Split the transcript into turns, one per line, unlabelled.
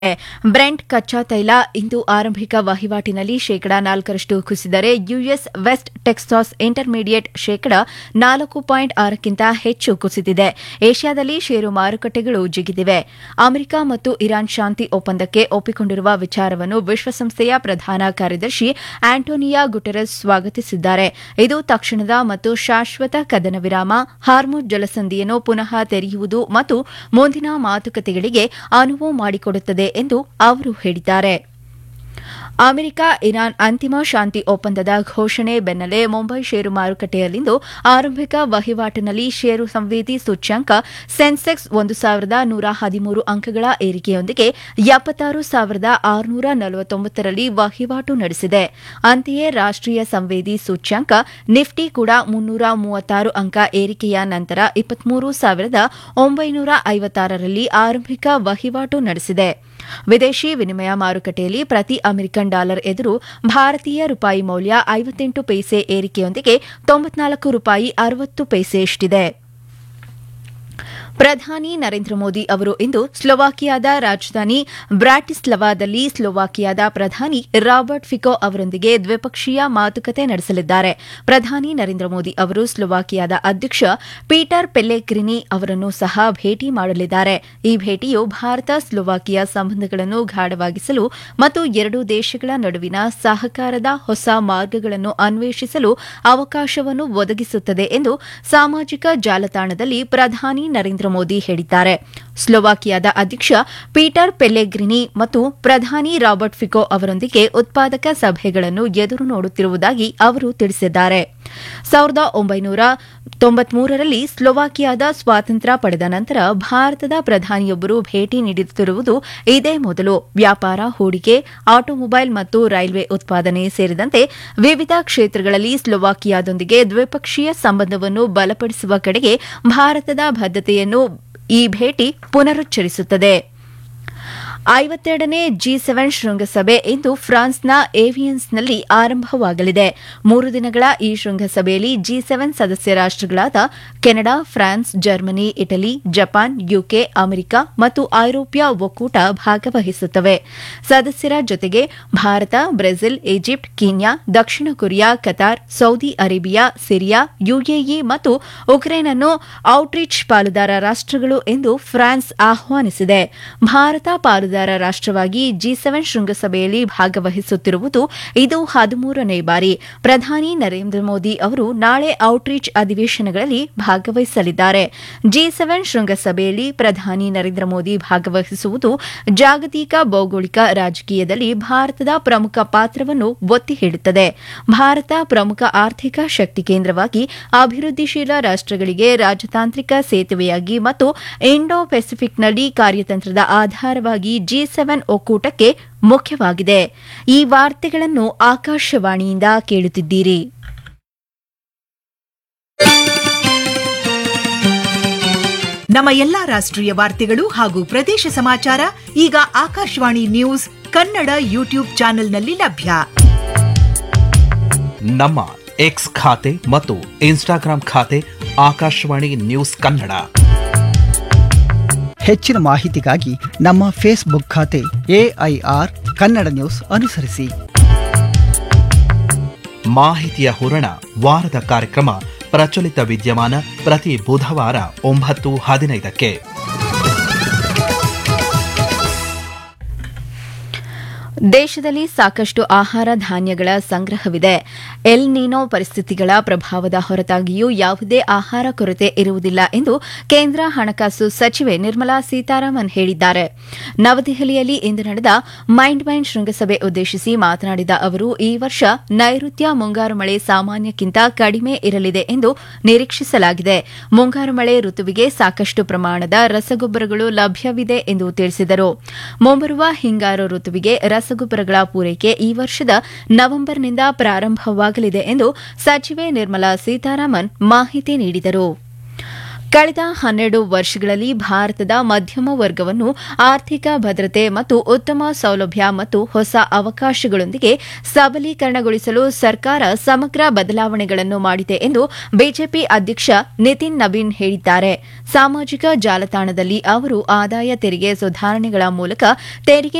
Brent ಕಚ್ಚಾ ತೈಲ ಇಂದು ಆರಂಭಿಕ ವಹಿವಾಟಿನಲ್ಲಿ ಶೇಕಡಾ ನಾಲ್ಕರಷ್ಟು ಕುಸಿದರೆ ಯುಎಸ್ ವೆಸ್ಟ್ ಟೆಕ್ಸಾಸ್ ಇಂಟರ್ಮೀಡಿಯೇಟ್ ಶೇಕಡಾ ನಾಲ್ಕು ಪಾಯಿಂಟ್ ಆರಕ್ಕಿಂತ ಹೆಚ್ಚು ಕುಸಿದಿದೆ ಏಷ್ಯಾದಲ್ಲಿ ಷೇರು ಮಾರುಕಟ್ಟೆಗಳು ಜಿಗಿದಿವೆ ಅಮೆರಿಕ ಮತ್ತು ಇರಾನ್ ಶಾಂತಿ ಒಪ್ಪಂದಕ್ಕೆ ಒಪ್ಪಿಕೊಂಡಿರುವ ವಿಚಾರವನ್ನು ವಿಶ್ವಸಂಸ್ಥೆಯ ಪ್ರಧಾನ ಕಾರ್ಯದರ್ಶಿ ಆಂಟೋನಿಯಾ ಗುಟೆರಸ್ ಸ್ವಾಗತಿಸಿದ್ದಾರೆ ಇದು ತಕ್ಷಣದ ಮತ್ತು ಶಾಶ್ವತ ಕದನ ವಿರಾಮ ಹಾರ್ಮುಜ್ ಜಲಸಂಧಿಯನ್ನು ಪುನಃ ತೆರೆಯುವುದು ಮತ್ತು ಮುಂದಿನ ಮಾತುಕತೆಗಳಿಗೆ ಅನುವು ಮಾಡಿಕೊಡುತ್ತದೆ ಎಂದು ಅವರು ಹೇಳಿದ್ದಾರೆ ಅಮೆರಿಕ ಇರಾನ್ ಅಂತಿಮ ಶಾಂತಿ ಒಪ್ಪಂದದ ಘೋಷಣೆ ಬೆನ್ನಲ್ಲೇ ಮುಂಬೈ ಷೇರು ಮಾರುಕಟ್ಟೆಯಲ್ಲಿಂದು ಆರಂಭಿಕ ವಹಿವಾಟಿನಲ್ಲಿ ಷೇರು ಸಂವೇದಿ ಸೂಚ್ಯಂಕ ಸೆನ್ಸೆಕ್ಸ್ ಒಂದು ಸಾವಿರದ ನೂರ ಹದಿಮೂರು ಅಂಕಗಳ ಏರಿಕೆಯೊಂದಿಗೆ ಎಪ್ಪತ್ತಾರು ಸಾವಿರದ ಆರುನೂರ ನಲವತ್ತೊಂಬತ್ತರಲ್ಲಿ ವಹಿವಾಟು ನಡೆಸಿದೆ ಅಂತೆಯೇ ರಾಷ್ಟೀಯ ಸಂವೇದಿ ಸೂಚ್ಯಂಕ ನಿಫ್ಟಿ ಕೂಡ ಮುನ್ನೂರ ಮೂವತ್ತಾರು ಅಂಕ ಏರಿಕೆಯ ನಂತರ ಇಪ್ಪತ್ಮೂರು ಸಾವಿರದ ಒಂಬೈನೂರ ಐವತ್ತಾರರಲ್ಲಿ ಆರಂಭಿಕ ವಹಿವಾಟು ನಡೆಸಿದೆ ವಿದೇಶಿ ವಿನಿಮಯ ಮಾರುಕಟ್ಟೆಯಲ್ಲಿ ಪ್ರತಿ ಅಮೆರಿಕನ್ ಡಾಲರ್ ಎದುರು ಭಾರತೀಯ ರೂಪಾಯಿ ಮೌಲ್ಯ ಐವತ್ತೆಂಟು ಪೈಸೆ ಏರಿಕೆಯೊಂದಿಗೆ ತೊಂಬತ್ನಾಲ್ಕು ರೂಪಾಯಿ ಅರವತ್ತು ಪೈಸೆಯಷ್ಟಿದೆ ಪ್ರಧಾನಿ ನರೇಂದ್ರ ಮೋದಿ ಅವರು ಇಂದು ಸ್ಲೋವಾಕಿಯಾದ ರಾಜಧಾನಿ ಬ್ರಾಟಿಸ್ಲವಾದಲ್ಲಿ ಸ್ಲೋವಾಕಿಯಾದ ಪ್ರಧಾನಿ ರಾಬರ್ಟ್ ಫಿಕೋ ಅವರೊಂದಿಗೆ ದ್ವಿಪಕ್ಷೀಯ ಮಾತುಕತೆ ನಡೆಸಲಿದ್ದಾರೆ ಪ್ರಧಾನಿ ನರೇಂದ್ರ ಮೋದಿ ಅವರು ಸ್ಲೋವಾಕಿಯಾದ ಅಧ್ಯಕ್ಷ ಪೀಟರ್ ಪೆಲ್ಲೆಗ್ರಿನಿ ಅವರನ್ನು ಸಹ ಭೇಟಿ ಮಾಡಲಿದ್ದಾರೆ ಈ ಭೇಟಿಯು ಭಾರತ ಸ್ಲೋವಾಕಿಯಾ ಸಂಬಂಧಗಳನ್ನು ಗಾಢವಾಗಿಸಲು ಮತ್ತು ಎರಡೂ ದೇಶಗಳ ನಡುವಿನ ಸಹಕಾರದ ಹೊಸ ಮಾರ್ಗಗಳನ್ನು ಅನ್ವೇಷಿಸಲು ಅವಕಾಶವನ್ನು ಒದಗಿಸುತ್ತದೆ ಎಂದು ಸಾಮಾಜಿಕ ಜಾಲತಾಣದಲ್ಲಿ ಪ್ರಧಾನಿ ನರೇಂದ್ರ ಮೋದಿ ಹೇಳಿದ್ದಾರೆ ಸ್ಲೋವಾಕಿಯಾದ ಅಧ್ಯಕ್ಷ ಪೀಟರ್ ಪೆಲ್ಲೆಗ್ರಿನಿ ಮತ್ತು ಪ್ರಧಾನಿ ರಾಬರ್ಟ್ ಫಿಕೋ ಅವರೊಂದಿಗೆ ಉತ್ಪಾದಕ ಸಭೆಗಳನ್ನು ಎದುರು ನೋಡುತ್ತಿರುವುದಾಗಿ ಅವರು ತಿಳಿಸಿದ್ದಾರೆ ಸಾವಿರದ ಒಂಬೈನೂರ ತೊಂಬತ್ಮೂರರಲ್ಲಿ ಸ್ಲೋವಾಕಿಯಾದ ಸ್ವಾತಂತ್ರ್ಯ ಪಡೆದ ನಂತರ ಭಾರತದ ಪ್ರಧಾನಿಯೊಬ್ಬರು ಭೇಟಿ ನೀಡುತ್ತಿರುವುದು ಇದೇ ಮೊದಲು ವ್ಯಾಪಾರ ಹೂಡಿಕೆ ಆಟೋಮೊಬೈಲ್ ಮತ್ತು ರೈಲ್ವೆ ಉತ್ಪಾದನೆ ಸೇರಿದಂತೆ ವಿವಿಧ ಕ್ಷೇತ್ರಗಳಲ್ಲಿ ಸ್ಲೋವಾಕಿಯಾದೊಂದಿಗೆ ದ್ವಿಪಕ್ಷೀಯ ಸಂಬಂಧವನ್ನು ಬಲಪಡಿಸುವ ಕಡೆಗೆ ಭಾರತದ ಬದ್ದತೆಯನ್ನು ಈ ಭೇಟಿ ಪುನರುಚ್ಚರಿಸುತ್ತದೆ ಐವತ್ತೆರಡನೇ ಜಿ ಸೆವೆನ್ ಶೃಂಗಸಭೆ ಇಂದು ಫ್ರಾನ್ಸ್ನ ಏವಿಯನ್ಸ್ನಲ್ಲಿ ಆರಂಭವಾಗಲಿದೆ ಮೂರು ದಿನಗಳ ಈ ಶೃಂಗಸಭೆಯಲ್ಲಿ ಜಿ ಸೆವೆನ್ ಸದಸ್ಯ ರಾಷ್ಟಗಳಾದ Canada France Germany Italy Japan UK America ಮತ್ತು ಐರೋಪ್ಯ ಒಕ್ಕೂಟ ಭಾಗವಹಿಸುತ್ತವೆ ಸದಸ್ಯರ ಜೊತೆಗೆ ಭಾರತ ಬ್ರೆಜಿಲ್ ಈಜಿಪ್ಟ್ ಕೀನ್ಯಾ ದಕ್ಷಿಣ Korea Qatar Saudi Arabia Syria UAE ಮತ್ತು ಉಕ್ರೇನ್ ಅನ್ನು ಔಟ್ರೀಚ್ ಪಾಲುದಾರ ರಾಷ್ಟಗಳು ಎಂದು ಫ್ರಾನ್ಸ್ ಆಹ್ವಾನಿಸಿದೆ ಭಾರತ ಪಾಲುದಾರ ರಾಷ್ಟವಾಗಿ ಜಿ ಸೆವೆನ್ ಶೃಂಗಸಭೆಯಲ್ಲಿ ಭಾಗವಹಿಸುತ್ತಿರುವುದು ಇದು ಹದಿಮೂರನೇ ಬಾರಿ ಪ್ರಧಾನಿ ನರೇಂದ್ರ ಮೋದಿ ಅವರು ನಾಳೆ ಔಟ್ರೀಚ್ ಅಧಿವೇಶನಗಳಲ್ಲಿ ಭಾಗವಹಿಸಲಿದ್ದಾರೆ ಜಿ ಸೆವೆನ್ ಶೃಂಗಸಭೆಯಲ್ಲಿ ಪ್ರಧಾನಿ ನರೇಂದ್ರ ಮೋದಿ ಭಾಗವಹಿಸುವುದು ಜಾಗತಿಕ ಭೌಗೋಳಿಕ ರಾಜಕೀಯದಲ್ಲಿ ಭಾರತದ ಪ್ರಮುಖ ಪಾತ್ರವನ್ನು ಒತ್ತಿ ಹೇಳುತ್ತದೆ ಭಾರತ ಪ್ರಮುಖ ಆರ್ಥಿಕ ಶಕ್ತಿ ಕೇಂದ್ರವಾಗಿ ಅಭಿವೃದ್ಧಿಶೀಲ ರಾಷ್ಟಗಳಿಗೆ ರಾಜತಾಂತ್ರಿಕ ಸೇತುವೆಯಾಗಿ ಮತ್ತು ಇಂಡೋ ಪೆಸಿಫಿಕ್ನಲ್ಲಿ ಕಾರ್ಯತಂತ್ರದ ಆಧಾರವಾಗಿ ಜಿ ಸೆವೆನ್ ಒಕ್ಕೂಟಕ್ಕೆ ಮುಖ್ಯವಾಗಿದೆ ಈ ವಾರ್ತೆಗಳನ್ನು ಆಕಾಶವಾಣಿಯಿಂದ ಕೇಳುತ್ತಿದ್ದೀರಿ
ನಮ್ಮ ಎಲ್ಲಾ ರಾಷ್ಟ್ರೀಯ ವಾರ್ತೆಗಳು ಹಾಗೂ ಪ್ರದೇಶ ಸಮಾಚಾರ ಈಗ ಆಕಾಶವಾಣಿ ನ್ಯೂಸ್ ಕನ್ನಡ ಯೂಟ್ಯೂಬ್ ಚಾನೆಲ್ನಲ್ಲಿ ಲಭ್ಯ
ನಮ್ಮ ಎಕ್ಸ್ ಖಾತೆ ಮತ್ತು ಇನ್ಸ್ಟಾಗ್ರಾಂ ಖಾತೆ ಆಕಾಶವಾಣಿ ನ್ಯೂಸ್ ಕನ್ನಡ
ಹೆಚ್ಚಿನ ಮಾಹಿತಿಗಾಗಿ ನಮ್ಮ ಫೇಸ್ಬುಕ್ ಖಾತೆ ಎಐಆರ್ ಕನ್ನಡ ನ್ಯೂಸ್ ಅನುಸರಿಸಿ
ಮಾಹಿತಿಯ ಹೂರಣ ವಾರದ ಕಾರ್ಯಕ್ರಮ ಪ್ರಚಲಿತ ವಿದ್ಯಮಾನ ಪ್ರತಿ ಬುಧವಾರ ಒಂಬತ್ತು ಹದಿನೈದಕ್ಕೆ
ದೇಶದಲ್ಲಿ ಸಾಕಷ್ಟು ಆಹಾರ ಧಾನ್ಯಗಳ ಸಂಗ್ರಹವಿದೆ ಎಲ್ ನೀನೋ ಪರಿಸ್ಥಿತಿಗಳ ಪ್ರಭಾವದ ಹೊರತಾಗಿಯೂ ಯಾವುದೇ ಆಹಾರ ಕೊರತೆ ಇರುವುದಿಲ್ಲ ಎಂದು ಕೇಂದ್ರ ಹಣಕಾಸು ಸಚಿವೆ ನಿರ್ಮಲಾ ಸೀತಾರಾಮನ್ ಹೇಳಿದ್ದಾರೆ ನವದೆಹಲಿಯಲ್ಲಿ ಇಂದು ನಡೆದ ಮೈಂಡ್ ಮೈಂಡ್ ಶೃಂಗಸಭೆ ಉದ್ದೇಶಿಸಿ ಮಾತನಾಡಿದ ಅವರು ಈ ವರ್ಷ ನೈಋತ್ಯ ಮುಂಗಾರು ಮಳೆ ಸಾಮಾನ್ಯಕ್ಕಿಂತ ಕಡಿಮೆ ಇರಲಿದೆ ಎಂದು ನಿರೀಕ್ಷಿಸಲಾಗಿದೆ ಮುಂಗಾರು ಮಳೆ ಋತುವಿಗೆ ಸಾಕಷ್ಟು ಪ್ರಮಾಣದ ರಸಗೊಬ್ಬರಗಳು ಲಭ್ಯವಿದೆ ಎಂದು ತಿಳಿಸಿದರು ಮುಂಬರುವ ಹಿಂಗಾರು ಋತುವಿಗೆ ರಸಗೊಬ್ಬರಗಳ ಪೂರೈಕೆ ಈ ವರ್ಷದ ನವೆಂಬರ್ನಿಂದ ಪ್ರಾರಂಭವಾಗಲಿದೆ ಎಂದು ಸಚಿವೆ ನಿರ್ಮಲಾ ಸೀತಾರಾಮನ್ ಮಾಹಿತಿ ನೀಡಿದರು ಕಳೆದ ಹನ್ನೆರಡು ವರ್ಷಗಳಲ್ಲಿ ಭಾರತದ ಮಧ್ಯಮ ವರ್ಗವನ್ನು ಆರ್ಥಿಕ ಭದ್ರತೆ ಮತ್ತು ಉತ್ತಮ ಸೌಲಭ್ಯ ಮತ್ತು ಹೊಸ ಅವಕಾಶಗಳೊಂದಿಗೆ ಸಬಲೀಕರಣಗೊಳಿಸಲು ಸರ್ಕಾರ ಸಮಗ್ರ ಬದಲಾವಣೆಗಳನ್ನು ಮಾಡಿದೆ ಎಂದು ಬಿಜೆಪಿ ಅಧ್ಯಕ್ಷ ನಿತಿನ್ ನಬೀನ್ ಹೇಳಿದ್ದಾರೆ ಸಾಮಾಜಿಕ ಜಾಲತಾಣದಲ್ಲಿ ಅವರು ಆದಾಯ ತೆರಿಗೆ ಸುಧಾರಣೆಗಳ ಮೂಲಕ ತೆರಿಗೆ